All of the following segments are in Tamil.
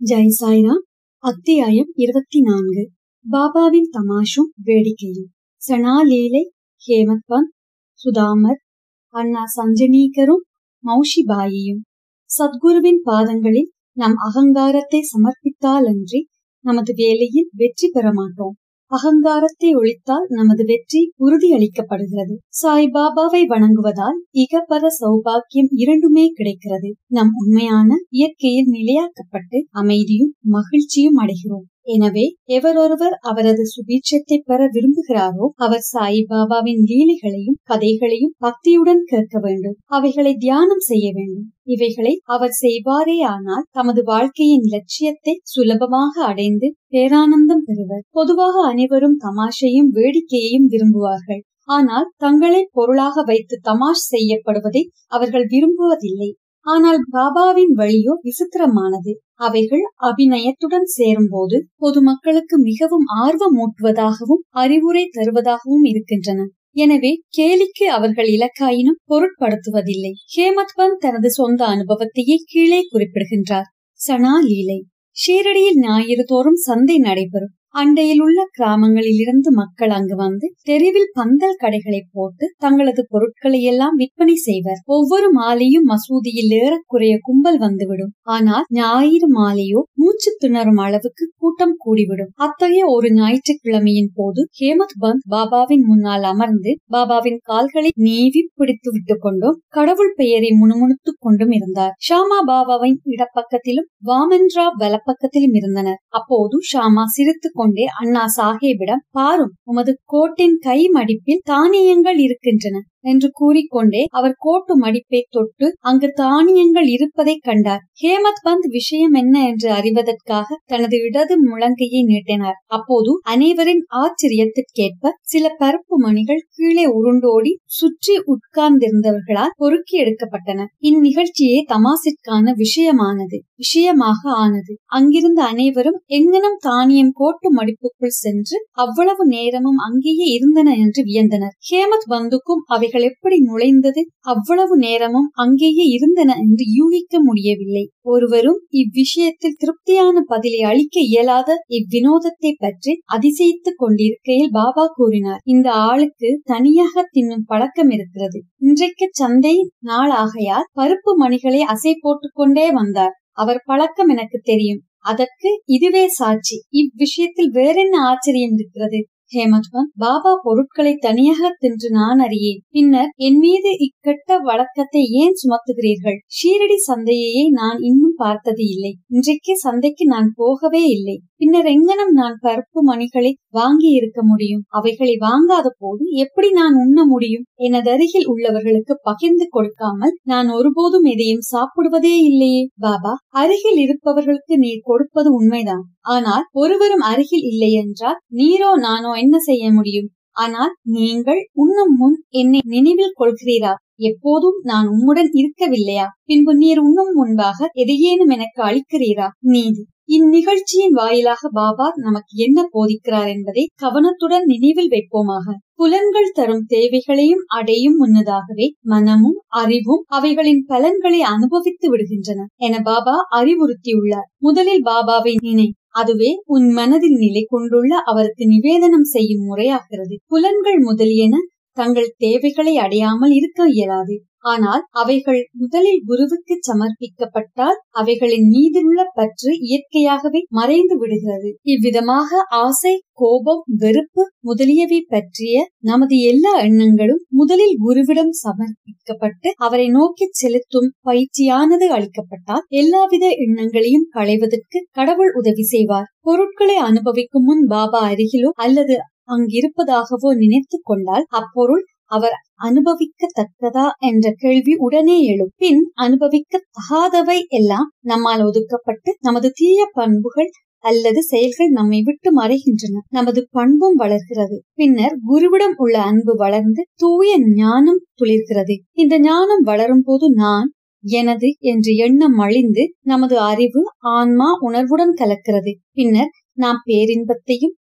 ஜெய் சாய்ராம் அத்தியாயம் இருபத்தி நான்கு பாபாவின் தமாஷும் வேடிக்கையும் சனாலீலை ஹேமத் பந்த் சுதாமர் அண்ணா சஞ்சனீகரும் மௌஷிபாயியும் சத்குருவின் பாதங்களில் நம் அகங்காரத்தை சமர்ப்பித்தாலன்றி நமது வேலையில் வெற்றி பெற மாட்டோம் அகங்காரத்தை ஒழித்தால் நமது வெற்றி உறுதியளிக்கப்படுகிறது சாய்பாபாவை வணங்குவதால் இகப்பர சௌபாக்கியம் இரண்டுமே கிடைக்கிறது நம் உண்மையான இயற்கையில் நிலையாக்கப்பட்டு அமைதியும் மகிழ்ச்சியும் அடைகிறோம் எனவே எவரொருவர் அவரது சுபீட்சத்தை பெற விரும்புகிறாரோ அவர் சாய்பாபாவின் லீலைகளையும் கதைகளையும் பக்தியுடன் கேட்க வேண்டும் அவைகளை தியானம் செய்ய வேண்டும் இவைகளை அவர் செய்வாரே ஆனால் தமது வாழ்க்கையின் லட்சியத்தை சுலபமாக அடைந்து பேரானந்தம் பெறுவர் பொதுவாக அனைவரும் தமாஷையும் வேடிக்கையையும் விரும்புவார்கள் ஆனால் தங்களை பொருளாக வைத்து தமாஷ் செய்யப்படுவதை அவர்கள் விரும்புவதில்லை ஆனால் பாபாவின் வழியோ விசித்திரமானது அவைகள் அபிநயத்துடன் சேரும்போது பொதுமக்களுக்கு மிகவும் ஆர்வமூட்டுவதாகவும் அறிவுரை தருவதாகவும் இருக்கின்றன எனவே கேலிக்கு அவர்கள் இலக்காயினும் பொருட்படுத்துவதில்லை ஹேமத் பந்த் தனது சொந்த அனுபவத்தையே கீழே குறிப்பிடுகின்றார் சனா லீலை ஷீரடியில் ஞாயிறு தோறும் சந்தை நடைபெறும் அண்டையில் உள்ள கிராமங்களில் இருந்து மக்கள் அங்கு வந்து தெருவில் பந்தல் கடைகளை போட்டு தங்களது பொருட்களை எல்லாம் விற்பனை செய்வர் ஒவ்வொரு மாலையும் மசூதியில் ஏறக்குறைய கும்பல் வந்துவிடும் ஆனால் ஞாயிறு மாலையோ மூச்சு திணறும் அளவுக்கு கூட்டம் கூடிவிடும் அத்தகைய ஒரு ஞாயிற்றுக்கிழமையின் போது ஹேமத் பந்த் பாபாவின் முன்னால் அமர்ந்து பாபாவின் கால்களை நீவி பிடித்து விட்டு கொண்டும் கடவுள் பெயரை முணுமுணுத்துக் கொண்டும் இருந்தார் ஷாமா பாபாவின் இடப்பக்கத்திலும் வாமன்ரா வலப்பக்கத்திலும் இருந்தனர் அப்போது ஷாமா சிரித்து கொண்டே அண்ணா சாஹேபிடம் பாரும் உமது கோட்டின் கை மடிப்பில் தானியங்கள் இருக்கின்றன என்று கூறிக்கொண்டே அவர் கோட்டு மடிப்பை தொட்டு அங்கு தானியங்கள் இருப்பதை கண்டார் ஹேமத் பந்த் விஷயம் என்ன என்று அறிவதற்காக தனது இடது முழங்கையை நீட்டினார் அப்போது அனைவரின் ஆச்சரியத்திற்கேற்ப சில பருப்பு மணிகள் கீழே உருண்டோடி சுற்றி உட்கார்ந்திருந்தவர்களால் பொறுக்கி எடுக்கப்பட்டன இந்நிகழ்ச்சியே தமாசிற்கான விஷயமானது விஷயமாக ஆனது அங்கிருந்த அனைவரும் எங்கனும் தானியம் கோட்டு மடிப்புக்குள் சென்று அவ்வளவு நேரமும் அங்கேயே இருந்தன என்று வியந்தனர் ஹேமத் பந்துக்கும் அவைகள் எப்படி நுழைந்தது அவ்வளவு நேரமும் அங்கேயே இருந்தன என்று யூகிக்க முடியவில்லை ஒருவரும் இவ்விஷயத்தில் திருப்தியான பதிலை அளிக்க இயலாத இவ்வினோதத்தை பற்றி அதிசயித்துக் கொண்டிருக்கையில் பாபா கூறினார் இந்த ஆளுக்கு தனியாக தின்னும் பழக்கம் இருக்கிறது இன்றைக்கு சந்தை நாள் ஆகையால் பருப்பு மணிகளை அசை போட்டுக் கொண்டே வந்தார் அவர் பழக்கம் எனக்கு தெரியும் அதற்கு இதுவே சாட்சி இவ்விஷயத்தில் வேறென்ன ஆச்சரியம் இருக்கிறது ஹேமத்வன் பாபா பொருட்களை தனியாக தின்று நான் அறியேன் பின்னர் என் மீது இக்கெட்ட வழக்கத்தை ஏன் சுமத்துகிறீர்கள் ஷீரடி சந்தையையே நான் இன்னும் பார்த்தது இல்லை இன்றைக்கு சந்தைக்கு நான் போகவே இல்லை பின்னர் எங்கனம் நான் பருப்பு மணிகளை வாங்கி இருக்க முடியும் அவைகளை வாங்காத போது எப்படி நான் உண்ண முடியும் எனது அருகில் உள்ளவர்களுக்கு பகிர்ந்து கொடுக்காமல் நான் ஒருபோதும் எதையும் சாப்பிடுவதே இல்லையே பாபா அருகில் இருப்பவர்களுக்கு நீர் கொடுப்பது உண்மைதான் ஆனால் ஒருவரும் அருகில் இல்லை என்றால் நீரோ நானோ என்ன செய்ய முடியும் ஆனால் நீங்கள் உண்ணும் முன் என்னை நினைவில் கொள்கிறீரா எப்போதும் நான் உம்முடன் இருக்கவில்லையா பின்பு நீர் உண்ணும் முன்பாக எதையேனும் எனக்கு அளிக்கிறீரா நீதி இந்நிகழ்ச்சியின் வாயிலாக பாபா நமக்கு என்ன போதிக்கிறார் என்பதை கவனத்துடன் நினைவில் வைப்போமாக புலன்கள் தரும் தேவைகளையும் அடையும் முன்னதாகவே மனமும் அறிவும் அவைகளின் பலன்களை அனுபவித்து விடுகின்றன என பாபா அறிவுறுத்தியுள்ளார் முதலில் பாபாவை நினை அதுவே உன் மனதில் நிலை கொண்டுள்ள அவருக்கு நிவேதனம் செய்யும் முறையாகிறது புலன்கள் முதலியன தங்கள் தேவைகளை அடையாமல் இருக்க இயலாது ஆனால் அவைகள் முதலில் குருவுக்கு சமர்ப்பிக்கப்பட்டால் அவைகளின் மீதுள்ள பற்று இயற்கையாகவே மறைந்து விடுகிறது இவ்விதமாக ஆசை கோபம் வெறுப்பு முதலியவை பற்றிய நமது எல்லா எண்ணங்களும் முதலில் குருவிடம் சமர்ப்பிக்கப்பட்டு அவரை நோக்கி செலுத்தும் பயிற்சியானது அளிக்கப்பட்டால் எல்லாவித எண்ணங்களையும் களைவதற்கு கடவுள் உதவி செய்வார் பொருட்களை அனுபவிக்கும் முன் பாபா அருகிலோ அல்லது அங்கிருப்பதாகவோ நினைத்து கொண்டால் அப்பொருள் அவர் அனுபவிக்கத்தக்கதா என்ற கேள்வி உடனே எழும் பின் அனுபவிக்க தகாதவை எல்லாம் நம்மால் ஒதுக்கப்பட்டு நமது தீய பண்புகள் அல்லது செயல்கள் நம்மை விட்டு மறைகின்றன நமது பண்பும் வளர்கிறது பின்னர் குருவிடம் உள்ள அன்பு வளர்ந்து தூய ஞானம் துளிர்கிறது இந்த ஞானம் வளரும் போது நான் எனது என்ற எண்ணம் அழிந்து நமது அறிவு ஆன்மா உணர்வுடன் கலக்கிறது பின்னர் நாம் பேரின்பத்தையும்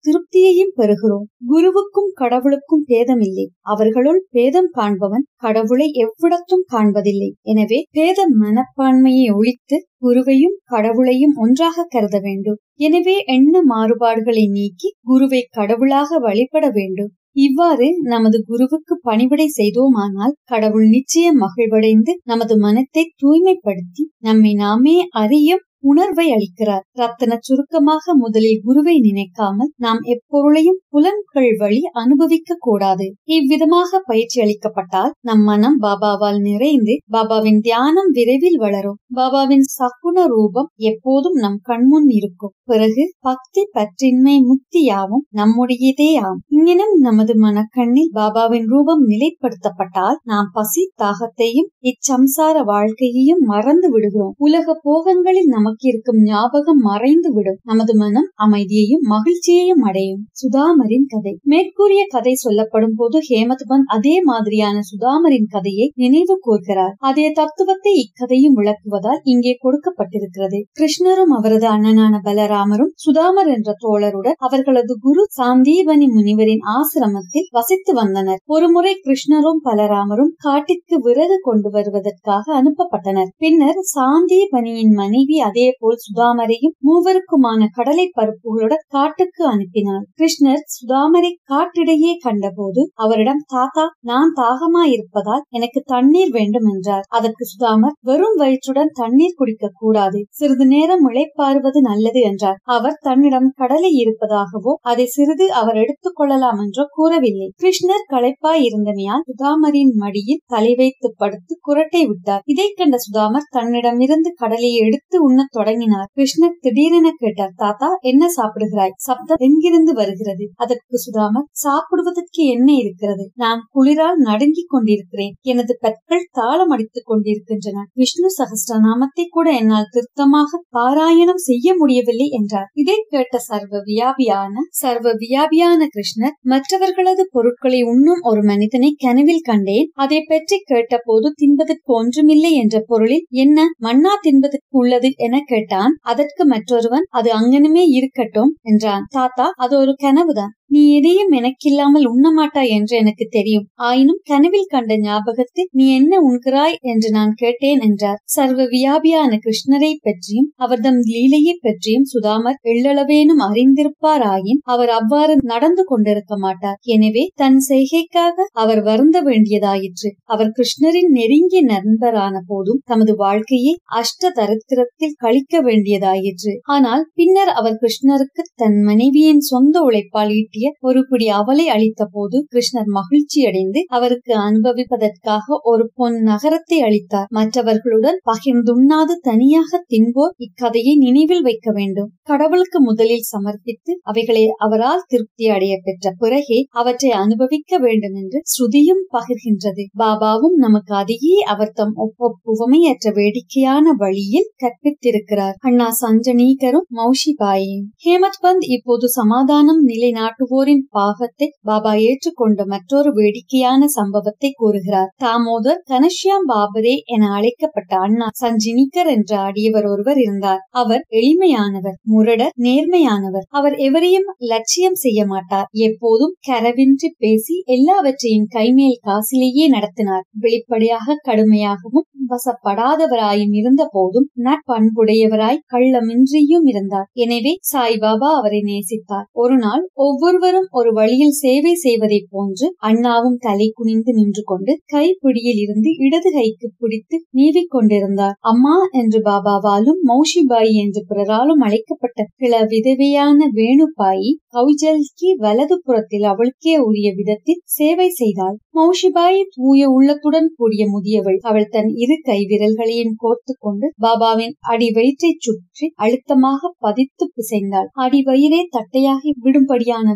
திருப்தியையும் பெறுகிறோம் குருவுக்கும் கடவுளுக்கும் பேதமில்லை அவர்களுள் பேதம் காண்பவன் கடவுளை எவ்விடத்தும் காண்பதில்லை எனவே பேத மனப்பான்மையை ஒழித்து குருவையும் கடவுளையும் ஒன்றாக கருத வேண்டும் எனவே எண்ண மாறுபாடுகளை நீக்கி குருவை கடவுளாக வழிபட வேண்டும் இவ்வாறு நமது குருவுக்கு பணிவிடை செய்தோமானால் கடவுள் நிச்சயம் மகிழ்வடைந்து நமது மனத்தை தூய்மைப்படுத்தி நம்மை நாமே அறியும் உணர்வை அளிக்கிறார் ரத்தன சுருக்கமாக முதலில் குருவை நினைக்காமல் நாம் எப்பொருளையும் புலன்கள் வழி அனுபவிக்க கூடாது இவ்விதமாக பயிற்சி அளிக்கப்பட்டால் நம் மனம் பாபாவால் நிறைந்து பாபாவின் தியானம் விரைவில் வளரும் பாபாவின் சகுன ரூபம் எப்போதும் நம் கண்முன் இருக்கும் பிறகு பக்தி பற்றின்மை முக்தியாவும் நம்முடையதே ஆம் இங்கனும் நமது மனக்கண்ணில் பாபாவின் ரூபம் நிலைப்படுத்தப்பட்டால் நாம் பசி தாகத்தையும் இச்சம்சார வாழ்க்கையையும் மறந்து விடுகிறோம் உலக போகங்களில் நமக்கு இருக்கும் ஞாபகம் மறைந்து விடும் நமது மனம் அமைதியையும் மகிழ்ச்சியையும் அடையும் சுதாமரின் கதை மேற்கூறிய கதை சொல்லப்படும் போது ஹேமத் பந்த் அதே மாதிரியான சுதாமரின் கதையை நினைவு கூர்கிறார் அதே தத்துவத்தை இக்கதையும் விளக்குவதால் இங்கே கொடுக்கப்பட்டிருக்கிறது கிருஷ்ணரும் அவரது அண்ணனான பலராமரும் சுதாமர் என்ற தோழருடன் அவர்களது குரு சாந்தீபனி முனிவரின் ஆசிரமத்தில் வசித்து வந்தனர் ஒருமுறை கிருஷ்ணரும் பலராமரும் காட்டிற்கு விறகு கொண்டு வருவதற்காக அனுப்பப்பட்டனர் பின்னர் சாந்தீபனியின் மனைவி அதே போல் சுதாமரையும் மூவருக்குமான கடலை பருப்புகளுடன் காட்டுக்கு அனுப்பினார் கிருஷ்ணர் சுதாமரை காட்டிடையே கண்டபோது அவரிடம் தாத்தா நான் தாகமாயிருப்பதால் எனக்கு தண்ணீர் வேண்டும் என்றார் அதற்கு சுதாமர் வெறும் வயிற்றுடன் தண்ணீர் குடிக்க கூடாது சிறிது நேரம் இளைப்பாறுவது நல்லது என்றார் அவர் தன்னிடம் கடலை இருப்பதாகவோ அதை சிறிது அவர் எடுத்துக் கொள்ளலாம் என்றோ கூறவில்லை கிருஷ்ணர் களைப்பாய் இருந்தமையால் சுதாமரின் மடியில் தலை வைத்து படுத்து குரட்டை விட்டார் இதை கண்ட சுதாமர் தன்னிடமிருந்து கடலையை எடுத்து உண்ணத் தொடங்கினார் கிருஷ்ணர் திடீரென கேட்டார் தாத்தா என்ன சாப்பிடுகிறாய் சப்தம் எங்கிருந்து வருகிறது அதற்கு சுதாமர் சாப்பிடுவதற்கு என்ன இருக்கிறது நான் குளிரால் நடுங்கிக் கொண்டிருக்கிறேன் எனது பற்கள் தாளம் அடித்துக் கொண்டிருக்கின்றன விஷ்ணு சகஸ்ரநாமத்தை கூட என்னால் திருத்தமாக பாராயணம் செய்ய முடியவில்லை என்றார் இதை கேட்ட சர்வ வியாபியான சர்வ வியாபியான கிருஷ்ணர் மற்றவர்களது பொருட்களை உண்ணும் ஒரு மனிதனை கனவில் கண்டேன் அதை பற்றி கேட்டபோது தின்பதற்கு ஒன்றுமில்லை என்ற பொருளில் என்ன மண்ணா தின்பதற்கு உள்ளது என கேட்டான் அதற்கு மற்றொருவன் அது அங்கனமே இருக்கட்டும் என்றான் தாத்தா அது ஒரு கனவுதான் நீ எதையும் எனக்கில்லாமல் உண்ணமாட்டாய் என்று எனக்கு தெரியும் ஆயினும் கனவில் கண்ட ஞாபகத்தில் நீ என்ன உண்கிறாய் என்று நான் கேட்டேன் என்றார் சர்வ வியாபியான கிருஷ்ணரை பற்றியும் அவர்தம் லீலையை பற்றியும் சுதாமர் எள்ளளவேனும் அறிந்திருப்பாராயின் அவர் அவ்வாறு நடந்து கொண்டிருக்க மாட்டார் எனவே தன் செய்கைக்காக அவர் வருந்த வேண்டியதாயிற்று அவர் கிருஷ்ணரின் நெருங்கிய நண்பரான போதும் தமது வாழ்க்கையை அஷ்ட தரித்திரத்தில் கழிக்க வேண்டியதாயிற்று ஆனால் பின்னர் அவர் கிருஷ்ணருக்கு தன் மனைவியின் சொந்த உழைப்பால் ஈட்டிய ஒரு பிடி அவலை அளித்த போது கிருஷ்ணர் மகிழ்ச்சி அடைந்து அவருக்கு அனுபவிப்பதற்காக ஒரு பொன் நகரத்தை அளித்தார் மற்றவர்களுடன் பகிர்ந்துண்ணாது தனியாக தின்போர் இக்கதையை நினைவில் வைக்க வேண்டும் கடவுளுக்கு முதலில் சமர்ப்பித்து அவைகளை அவரால் திருப்தி அடைய பெற்ற பிறகே அவற்றை அனுபவிக்க வேண்டும் என்று ஸ்ருதியும் பகிர்கின்றது பாபாவும் நமக்கு அதையே அவர் தம் ஒப்புவமையற்ற வேடிக்கையான வழியில் கற்பித்திருக்கிறார் அண்ணா சஞ்சனீகரும் மௌஷிபாயும் ஹேமத் பந்த் இப்போது சமாதானம் நிலைநாட்டுவோரின் பாகத்தை பாபா ஏற்றுக்கொண்ட மற்றொரு வேடிக்கையான சம்பவத்தை கூறுகிறார் தாமோதர் கனஷ்யாம் பாபரே என அழைக்கப்பட்ட அண்ணா சஞ்சினிகர் என்ற அடியவர் ஒருவர் இருந்தார் அவர் எளிமையானவர் முரடர் நேர்மையானவர் அவர் எவரையும் லட்சியம் செய்ய மாட்டார் எப்போதும் கரவின்றி பேசி எல்லாவற்றையும் கைமேல் காசிலேயே நடத்தினார் வெளிப்படையாக கடுமையாகவும் வசப்படாதவராயும் இருந்த போதும் நட்பண்புடையவராய் கள்ளமின்றியும் இருந்தார் எனவே சாய்பாபா அவரை நேசித்தார் ஒரு நாள் ஒவ்வொருவரும் ஒரு வழியில் சேவை செய்வதை போன்று அண்ணாவும் தலை குனிந்து நின்று கொண்டு கைப்பிடியில் இருந்து இடது கைக்கு பிடித்து நீவிக் கொண்டிருந்தார் அம்மா என்று பாபாவாலும் மௌஷிபாய் என்று பிறராலும் அழைக்கப்பட்ட கிள விதவையான வேணுபாயி கௌஜல்கி வலது புறத்தில் அவளுக்கே உரிய விதத்தில் சேவை செய்தாள் மௌஷிபாய் தூய உள்ளத்துடன் கூடிய முதியவள் அவள் தன் இரு கை விரல்களையும் கோர்த்து கொண்டு பாபாவின் அடி வயிற்றை சுற்றி அழுத்தமாக பதித்து பிசைந்தாள் அடி வயிறே தட்டையாகி விடும்படியான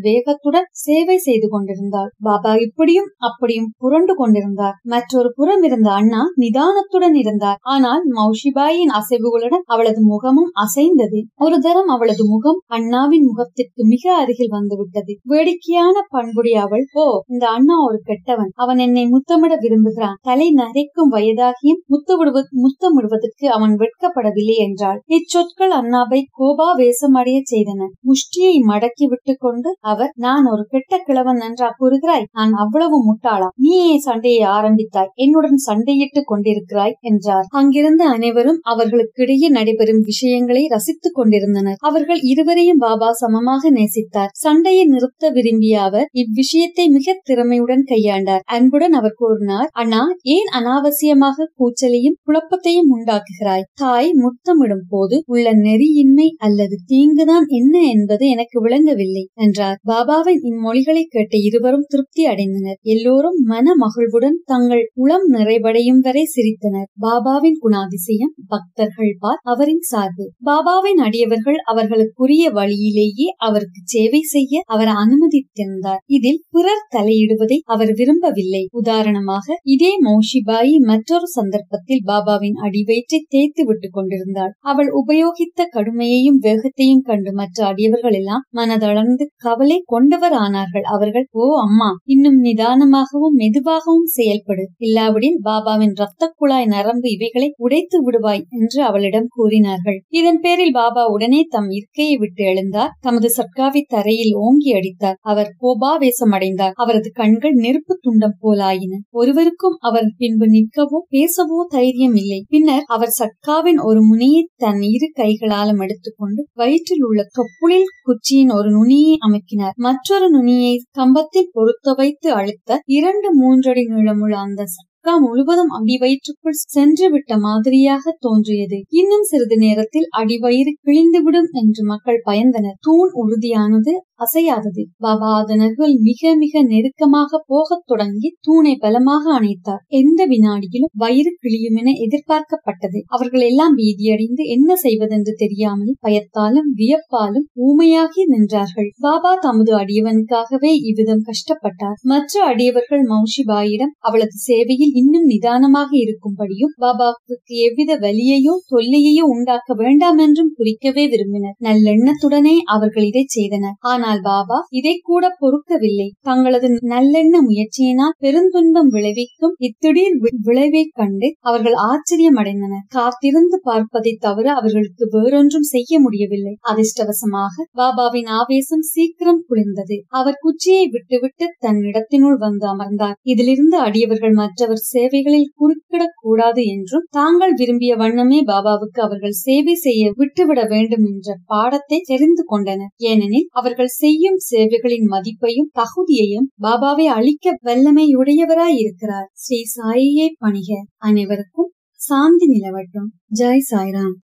வேகத்துடன் சேவை செய்து கொண்டிருந்தாள் பாபா இப்படியும் அப்படியும் புரண்டு கொண்டிருந்தார் மற்றொரு புறம் இருந்த அண்ணா நிதானத்துடன் இருந்தார் ஆனால் மௌஷிபாயின் அசைவுகளுடன் அவளது முகமும் அசைந்தது ஒரு தரம் அவளது முகம் அண்ணாவின் முகத்திற்கு மிக அருகில் வந்துவிட்டது வேடிக்கையான பண்புடைய அவள் ஓ இந்த அண்ணா ஒரு கெட்டவன் அவன் என்னை முத்தமிட விரும்புகிறான் தலை நரைக்கும் வயதாகியும் முத்தமிடுவ முத்தமிடுவதற்கு அவன் வெட்கப்படவில்லை என்றாள் இச்சொற்கள் அண்ணாவை கோபா வேசமடைய செய்தன முஷ்டியை மடக்கி விட்டுக் கொண்டு அவர் நான் ஒரு கெட்ட கிழவன் நன்றா கூறுகிறாய் நான் அவ்வளவு முட்டாளா நீயே சண்டையை ஆரம்பித்தாய் என்னுடன் சண்டையிட்டுக் கொண்டிருக்கிறாய் என்றார் அங்கிருந்த அனைவரும் அவர்களுக்கிடையே நடைபெறும் விஷயங்களை ரசித்துக் கொண்டிருந்தனர் அவர்கள் இருவரையும் பாபா சமமாக நேசித்தார் சண்டையை நிறுத்த விரும்பிய அவர் இவ்விஷயத்தை மிக திறமையுடன் கையாண்டார் அன்புடன் அவர் கூறினார் அண்ணா ஏன் அனாவசியமாக கூச்சலையும் குழப்பத்தையும் உண்டாக்குகிறாய் தாய் முத்தமிடும் போது உள்ள நெறியின்மை அல்லது தீங்குதான் என்ன என்பது எனக்கு விளங்கவில்லை என்றார் பாபாவின் இம்மொழிகளை கேட்ட இருவரும் திருப்தி அடைந்தனர் எல்லோரும் மன மகிழ்வுடன் தங்கள் உளம் நிறைவடையும் வரை சிரித்தனர் பாபாவின் குணாதிசயம் பக்தர்கள் பார் அவரின் சார்பு பாபாவின் அடியவர்கள் அவர்களுக்குரிய வழியிலேயே அவருக்கு சேவை செய்ய அவர் அனுமதித்திருந்தார் இதில் பிறர் தலையிடுவதை அவர் விரும்பவில்லை உதாரணமாக இதே மௌஷிபாயி மற்றொரு சந்தர்ப்பத்தில் பாபாவின் அடிவயிற்றை தேய்த்து விட்டுக் கொண்டிருந்தாள் அவள் உபயோகித்த கடுமையையும் வேகத்தையும் கண்டு மற்ற அடியவர்கள் எல்லாம் மனதளர்ந்து கவலை கொண்டவர் ஆனார்கள் அவர்கள் ஓ அம்மா இன்னும் நிதானமாகவும் மெதுவாகவும் செயல்படு இல்லாவிடில் பாபாவின் ரத்த குழாய் நரம்பு இவைகளை உடைத்து விடுவாய் என்று அவளிடம் கூறினார்கள் இதன் பேரில் பாபா உடனே தம் இருக்கையை விட்டு எழுந்தார் தமது சர்க்காவை தரையில் ஓங்கி அடித்தார் அவர் கோபாவேசம் அடைந்தார் அவரது கண்கள் நெருப்பு துண்டம் போலாயின ஒருவருக்கும் அவர் பின்பு நிற்கவோ பேசவோ தைரியம் இல்லை பின்னர் அவர் சட்காவின் ஒரு முனையை தன் இரு கைகளாலும் எடுத்துக்கொண்டு வயிற்றில் உள்ள தொப்புளில் குச்சியின் ஒரு நுனியை அமைக்கினார் மற்றொரு நுனியை கம்பத்தில் பொருத்த வைத்து அழுத்த இரண்டு மூன்றடி நீளமுள்ள அந்த சட்கா முழுவதும் அடிவயிற்றுக்குள் சென்று விட்ட மாதிரியாக தோன்றியது இன்னும் சிறிது நேரத்தில் அடிவயிறு கிழிந்துவிடும் என்று மக்கள் பயந்தனர் தூண் உறுதியானது அசையாதது பாபா அதனர்கள் மிக மிக நெருக்கமாக போகத் தொடங்கி தூணை பலமாக அணைத்தார் எந்த வினாடியிலும் வயிறு கிழியும் என எதிர்பார்க்கப்பட்டது அவர்கள் எல்லாம் பீதியடைந்து என்ன செய்வதென்று தெரியாமல் பயத்தாலும் வியப்பாலும் ஊமையாகி நின்றார்கள் பாபா தமது அடியவனுக்காகவே இவ்விதம் கஷ்டப்பட்டார் மற்ற அடியவர்கள் மௌஷிபாயிடம் அவளது சேவையில் இன்னும் நிதானமாக இருக்கும்படியும் பாபாவுக்கு எவ்வித வலியையோ தொல்லையையோ உண்டாக்க வேண்டாம் என்றும் குறிக்கவே விரும்பினர் நல்லெண்ணத்துடனே அவர்கள் இதை செய்தனர் ஆனால் பாபா இதை கூட பொறுக்கவில்லை தங்களது நல்லெண்ண முயற்சியினால் பெருந்துன்பம் விளைவிக்கும் இத்திடீர் விளைவை கண்டு அவர்கள் ஆச்சரியம் அடைந்தனர் காத்திருந்து பார்ப்பதை தவிர அவர்களுக்கு வேறொன்றும் செய்ய முடியவில்லை அதிர்ஷ்டவசமாக பாபாவின் ஆவேசம் சீக்கிரம் குளிர்ந்தது அவர் குச்சியை விட்டுவிட்டு தன் இடத்தினுள் வந்து அமர்ந்தார் இதிலிருந்து அடியவர்கள் மற்றவர் சேவைகளில் குறுக்கிடக் கூடாது என்றும் தாங்கள் விரும்பிய வண்ணமே பாபாவுக்கு அவர்கள் சேவை செய்ய விட்டுவிட வேண்டும் என்ற பாடத்தை தெரிந்து கொண்டனர் ஏனெனில் அவர்கள் செய்யும் சேவைகளின் மதிப்பையும் தகுதியையும் பாபாவை அளிக்க வல்லமையுடையவராய் இருக்கிறார் ஸ்ரீ சாயியே பணிக அனைவருக்கும் சாந்தி நிலவட்டும் ஜெய் சாய்ராம்